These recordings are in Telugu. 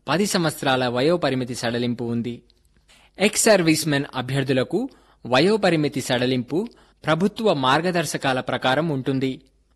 పది సంవత్సరాల వయోపరిమితి సడలింపు ఉంది ఎక్స్ సర్వీస్ మెన్ అభ్యర్థులకు వయోపరిమితి సడలింపు ప్రభుత్వ మార్గదర్శకాల ప్రకారం ఉంటుంది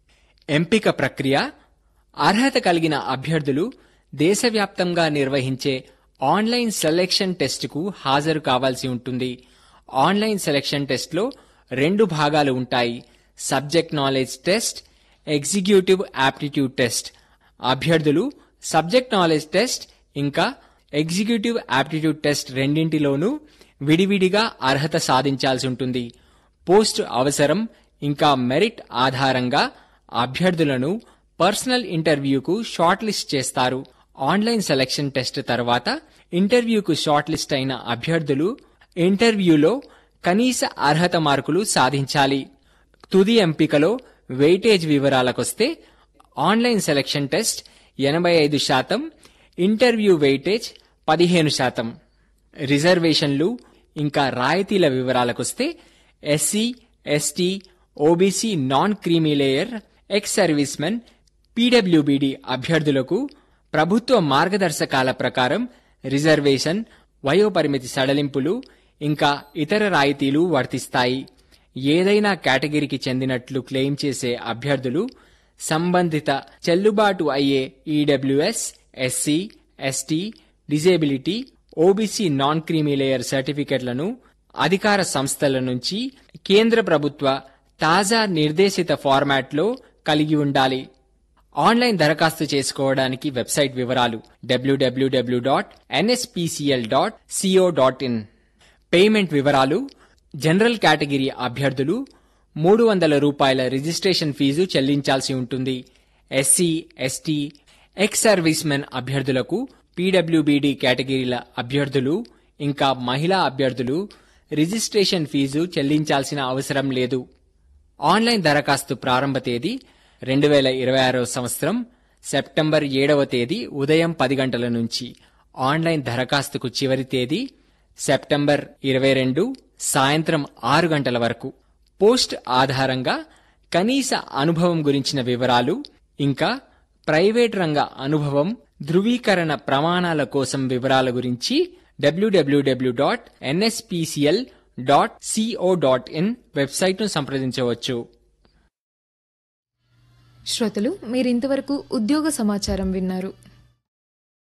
ఎంపిక ప్రక్రియ అర్హత కలిగిన అభ్యర్థులు దేశవ్యాప్తంగా నిర్వహించే ఆన్లైన్ సెలెక్షన్ టెస్టుకు హాజరు కావాల్సి ఉంటుంది ఆన్లైన్ సెలెక్షన్ టెస్ట్లో రెండు భాగాలు ఉంటాయి subject knowledge test executive aptitude test అభ్యర్థులు సబ్జెక్ట్ నాలెడ్జ్ టెస్ట్ ఇంకా ఎగ్జిక్యూటివ్ యాప్టిట్యూడ్ టెస్ట్ రెండింటిలోనూ విడివిడిగా అర్హత సాధించాల్సి ఉంటుంది పోస్ట్ అవసరం ఇంకా మెరిట్ ఆధారంగా అభ్యర్థులను పర్సనల్ ఇంటర్వ్యూకు షార్ట్ లిస్ట్ చేస్తారు ఆన్లైన్ సెలక్షన్ టెస్ట్ తర్వాత ఇంటర్వ్యూకు షార్ట్ లిస్ట్ అయిన అభ్యర్థులు ఇంటర్వ్యూలో కనీస అర్హత మార్కులు సాధించాలి తుది ఎంపికలో వెయిటేజ్ వివరాలకొస్తే ఆన్లైన్ సెలక్షన్ టెస్ట్ ఎనభై ఐదు శాతం ఇంటర్వ్యూ వెయిటేజ్ పదిహేను శాతం రిజర్వేషన్లు ఇంకా రాయితీల వివరాలకొస్తే SC ST OBC non creamy layer ex servicemen PWBD అభ్యర్థులకు ప్రభుత్వ మార్గదర్శకాల ప్రకారం రిజర్వేషన్ వయోపరిమితి సడలింపులు ఇంకా ఇతర రాయితీలు వర్తిస్తాయి ఏదైనా కేటగిరీకి చెందినట్లు క్లెయిమ్ చేసే అభ్యర్థులు సంబంధిత చెల్లుబాటు అయ్యే EWS SC ST disability OBC non creamy layer సర్టిఫికెట్లను అధికార సంస్థల నుంచి కేంద్ర ప్రభుత్వ తాజా నిర్దేశిత ఫార్మాట్లో కలిగి ఉండాలి ఆన్లైన్ దరఖాస్తు చేసుకోవడానికి వెబ్సైట్ వివరాలు WWW dot NSPCL dot CO dot in payment వివరాలు జనరల్ కేటగిరీ అభ్యర్థులు మూడు వందల రూపాయల రిజిస్ట్రేషన్ ఫీజు చెల్లించాల్సి ఉంటుంది SC ST ex servicemen అభ్యర్థులకు పీడబ్ల్యూబీడీ కేటగిరీల అభ్యర్థులు ఇంకా మహిళా అభ్యర్థులు రిజిస్ట్రేషన్ ఫీజు చెల్లించాల్సిన అవసరం లేదు ఆన్లైన్ దరఖాస్తు ప్రారంభ తేదీ రెండు వేల ఇరవై ఆరవ సంవత్సరం సెప్టెంబర్ ఏడవ తేదీ ఉదయం పది గంటల నుంచి ఆన్లైన్ దరఖాస్తుకు చివరి తేదీ సెప్టెంబర్ ఇరవై రెండు సాయంత్రం ఆరు గంటల వరకు పోస్ట్ ఆధారంగా కనీస అనుభవం గురించిన వివరాలు ఇంకా ప్రైవేట్ రంగ అనుభవం ధృవీకరణ ప్రమాణాల కోసం వివరాల గురించి WWW dot NSPCL dot CO dot in వెబ్సైట్ను సంప్రదించవచ్చు శ్రోతలు మీరింతవరకు ఉద్యోగ సమాచారం విన్నారు